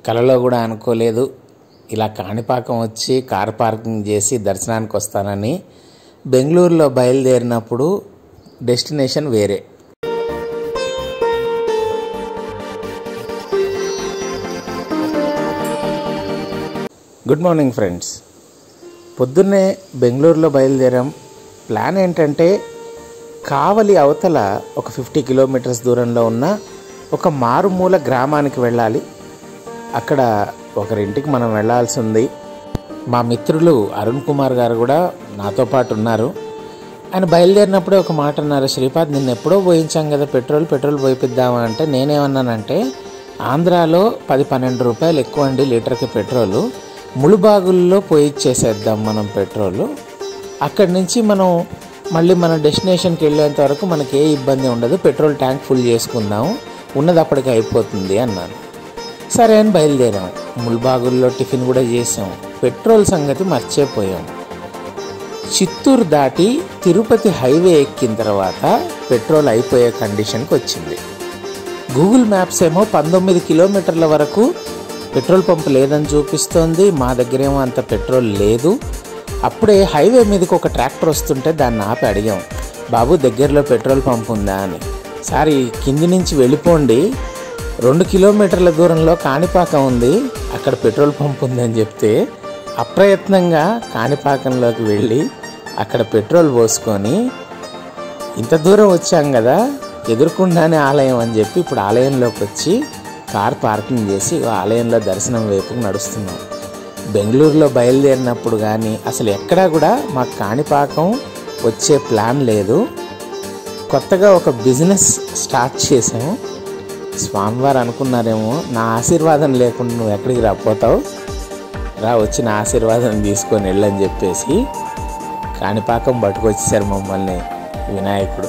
కలలో కూడా అనుకోలేదు ఇలా కాణిపాకం వచ్చి కార్ పార్కింగ్ చేసి దర్శనానికి వస్తానని బెంగళూరులో బయలుదేరినప్పుడు డెస్టినేషన్ వేరే గుడ్ మార్నింగ్ ఫ్రెండ్స్ పొద్దున్నే బెంగళూరులో బయలుదేరాం ప్లాన్ ఏంటంటే కావలి అవతల ఒక ఫిఫ్టీ కిలోమీటర్స్ దూరంలో ఉన్న ఒక మారుమూల గ్రామానికి వెళ్ళాలి అక్కడ ఒకరింటికి మనం వెళ్ళాల్సి ఉంది మా మిత్రులు అరుణ్ కుమార్ గారు కూడా నాతో పాటు ఉన్నారు ఆయన బయలుదేరినప్పుడే ఒక మాట అన్నారు శ్రీపాద్ నిన్న ఎప్పుడో పోయించాం కదా పెట్రోల్ పెట్రోల్ పోయిపిద్దామా అంటే నేనేమన్నానంటే ఆంధ్రాలో పది పన్నెండు రూపాయలు ఎక్కువ అండి లీటర్కి పెట్రోలు ముಳುబాగుల్లో పోయిచ్చేసేద్దాం మనం పెట్రోలు అక్కడి నుంచి మనం మళ్ళీ మన డెస్టినేషన్కి వెళ్ళేంత వరకు మనకి ఏ ఇబ్బంది ఉండదు పెట్రోల్ ట్యాంక్ ఫుల్ చేసుకుందాం ఉన్నది అప్పటికి అయిపోతుంది అన్నాను సరే అని బయలుదేరాం ముల్బాగుల్లో టిఫిన్ కూడా చేసాం పెట్రోల్ సంగతి మర్చిపోయాం చిత్తూరు దాటి తిరుపతి హైవే ఎక్కిన తర్వాత పెట్రోల్ అయిపోయే కండిషన్కి వచ్చింది గూగుల్ మ్యాప్స్ ఏమో పంతొమ్మిది కిలోమీటర్ల వరకు పెట్రోల్ పంప్ లేదని చూపిస్తోంది మా దగ్గరేమో అంత పెట్రోల్ లేదు అప్పుడే హైవే మీదకి ఒక ట్రాక్టర్ వస్తుంటే దాన్ని ఆపి అడిగాం బాబు దగ్గరలో పెట్రోల్ పంప్ ఉందా అని సార్ ఈ కింది నుంచి వెళ్ళిపోండి రెండు కిలోమీటర్ల దూరంలో కాణిపాకం ఉంది అక్కడ పెట్రోల్ పంప్ ఉంది అని చెప్తే అప్రయత్నంగా కాణిపాకంలోకి వెళ్ళి అక్కడ పెట్రోల్ పోసుకొని ఇంత దూరం వచ్చాం కదా ఎదుర్కొండానే ఆలయం అని చెప్పి ఇప్పుడు ఆలయంలోకి వచ్చి కార్ పార్కింగ్ చేసి ఆలయంలో దర్శనం వైపుకు నడుస్తున్నాం బెంగళూరులో బయలుదేరినప్పుడు కానీ అసలు ఎక్కడా కూడా మాకు కాణిపాకం వచ్చే ప్లాన్ లేదు కొత్తగా ఒక బిజినెస్ స్టార్ట్ చేసాము స్వామివారు అనుకున్నారేమో నా ఆశీర్వాదం లేకుండా నువ్వు ఎక్కడికి రాపోతావు రా వచ్చి నా ఆశీర్వాదం తీసుకొని వెళ్ళని చెప్పేసి కాణిపాకం పట్టుకొచ్చేసారు మమ్మల్ని వినాయకుడు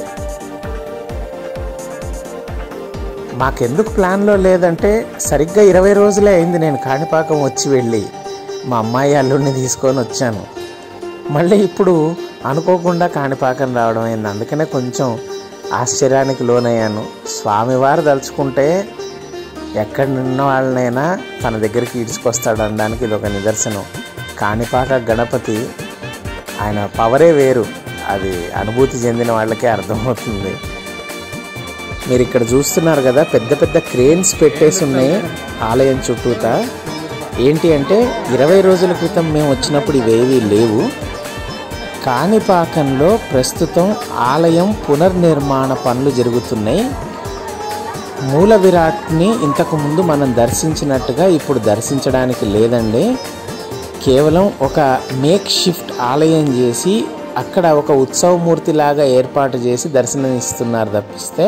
మాకెందుకు ప్లాన్లో లేదంటే సరిగ్గా ఇరవై రోజులే అయింది నేను కాణిపాకం వచ్చి వెళ్ళి మా అమ్మాయి అల్లుడిని తీసుకొని వచ్చాను మళ్ళీ ఇప్పుడు అనుకోకుండా కాణిపాకం రావడం అయింది అందుకనే కొంచెం ఆశ్చర్యానికి లోనయ్యాను స్వామివారు తలుచుకుంటే ఎక్కడ నిన్న వాళ్ళనైనా తన దగ్గరికి ఈడ్చుకొస్తాడు అనడానికి ఇది ఒక నిదర్శనం కాణిపాక గణపతి ఆయన పవరే వేరు అది అనుభూతి చెందిన వాళ్ళకే అర్థమవుతుంది మీరు ఇక్కడ చూస్తున్నారు కదా పెద్ద పెద్ద క్రేన్స్ పెట్టేసి ఉన్నాయి ఆలయం చుట్టూత ఏంటి అంటే ఇరవై రోజుల క్రితం మేము వచ్చినప్పుడు ఇవేవీ లేవు కాణిపాకంలో ప్రస్తుతం ఆలయం పునర్నిర్మాణ పనులు జరుగుతున్నాయి మూల విరాట్ని ఇంతకు ముందు మనం దర్శించినట్టుగా ఇప్పుడు దర్శించడానికి లేదండి కేవలం ఒక మేక్ షిఫ్ట్ ఆలయం చేసి అక్కడ ఒక ఉత్సవమూర్తి లాగా ఏర్పాటు చేసి దర్శనం ఇస్తున్నారు తప్పిస్తే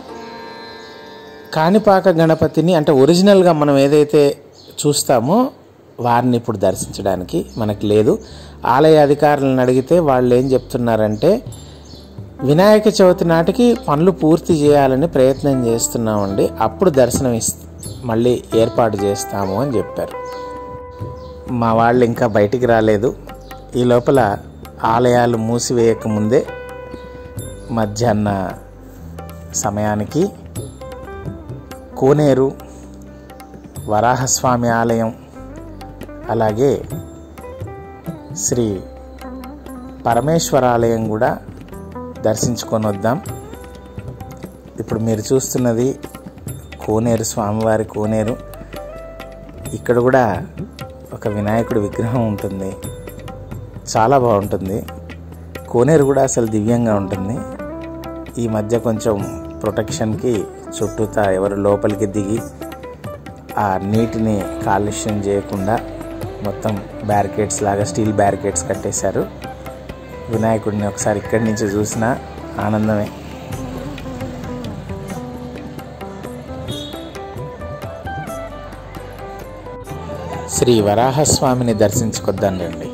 కాణిపాక గణపతిని అంటే ఒరిజినల్గా మనం ఏదైతే చూస్తామో వారిని ఇప్పుడు దర్శించడానికి మనకు లేదు ఆలయ అధికారులను అడిగితే వాళ్ళు ఏం చెప్తున్నారంటే వినాయక చవితి నాటికి పనులు పూర్తి చేయాలని ప్రయత్నం చేస్తున్నామండి అప్పుడు దర్శనం ఇస్ మళ్ళీ ఏర్పాటు చేస్తాము అని చెప్పారు మా వాళ్ళు ఇంకా బయటికి రాలేదు ఈ లోపల ఆలయాలు మూసివేయక ముందే మధ్యాహ్న సమయానికి కోనేరు వరాహస్వామి ఆలయం అలాగే శ్రీ పరమేశ్వర ఆలయం కూడా దర్శించుకొని వద్దాం ఇప్పుడు మీరు చూస్తున్నది కోనేరు స్వామివారి కోనేరు ఇక్కడ కూడా ఒక వినాయకుడి విగ్రహం ఉంటుంది చాలా బాగుంటుంది కోనేరు కూడా అసలు దివ్యంగా ఉంటుంది ఈ మధ్య కొంచెం ప్రొటెక్షన్కి చుట్టూతా ఎవరు లోపలికి దిగి ఆ నీటిని కాలుష్యం చేయకుండా మొత్తం బ్యారికేడ్స్ లాగా స్టీల్ బ్యారికేడ్స్ కట్టేశారు వినాయకుడిని ఒకసారి ఇక్కడి నుంచి చూసినా ఆనందమే శ్రీ వరాహస్వామిని దర్శించుకొద్దాం రండి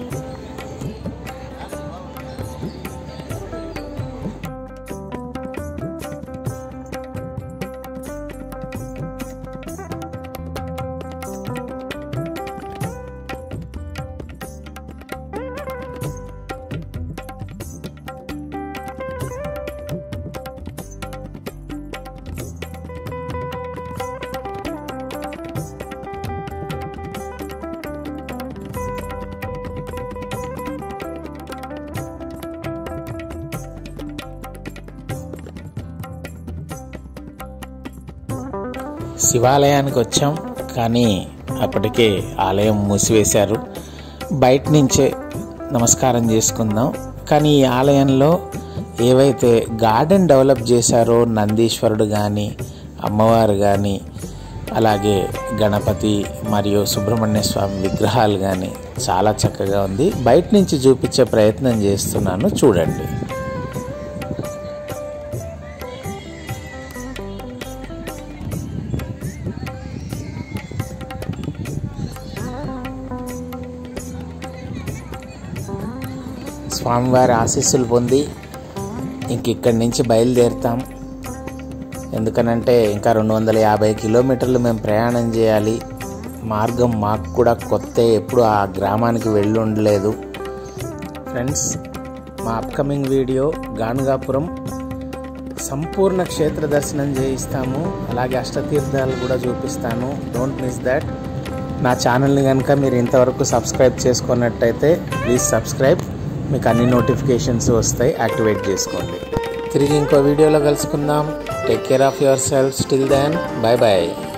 శివాలయానికి వచ్చాం కానీ అప్పటికే ఆలయం మూసివేశారు బయట నుంచే నమస్కారం చేసుకుందాం కానీ ఈ ఆలయంలో ఏవైతే గార్డెన్ డెవలప్ చేశారో నందీశ్వరుడు కానీ అమ్మవారు కానీ అలాగే గణపతి మరియు సుబ్రహ్మణ్య స్వామి విగ్రహాలు కానీ చాలా చక్కగా ఉంది బయట నుంచి చూపించే ప్రయత్నం చేస్తున్నాను చూడండి స్వామివారి ఆశీస్సులు పొంది ఇంక ఇక్కడి నుంచి బయలుదేరుతాం ఎందుకనంటే ఇంకా రెండు వందల యాభై కిలోమీటర్లు మేము ప్రయాణం చేయాలి మార్గం మాకు కూడా కొత్త ఎప్పుడు ఆ గ్రామానికి వెళ్ళి ఉండలేదు ఫ్రెండ్స్ మా అప్కమింగ్ వీడియో గానుగాపురం సంపూర్ణ క్షేత్ర దర్శనం చేయిస్తాము అలాగే అష్టతీర్థాలు కూడా చూపిస్తాను డోంట్ మిస్ దాట్ నా ఛానల్ని కనుక మీరు ఇంతవరకు సబ్స్క్రైబ్ చేసుకున్నట్టయితే ప్లీజ్ సబ్స్క్రైబ్ మీకు అన్ని నోటిఫికేషన్స్ వస్తాయి యాక్టివేట్ చేసుకోండి తిరిగి ఇంకో వీడియోలో కలుసుకుందాం take care of yourself still then bye bye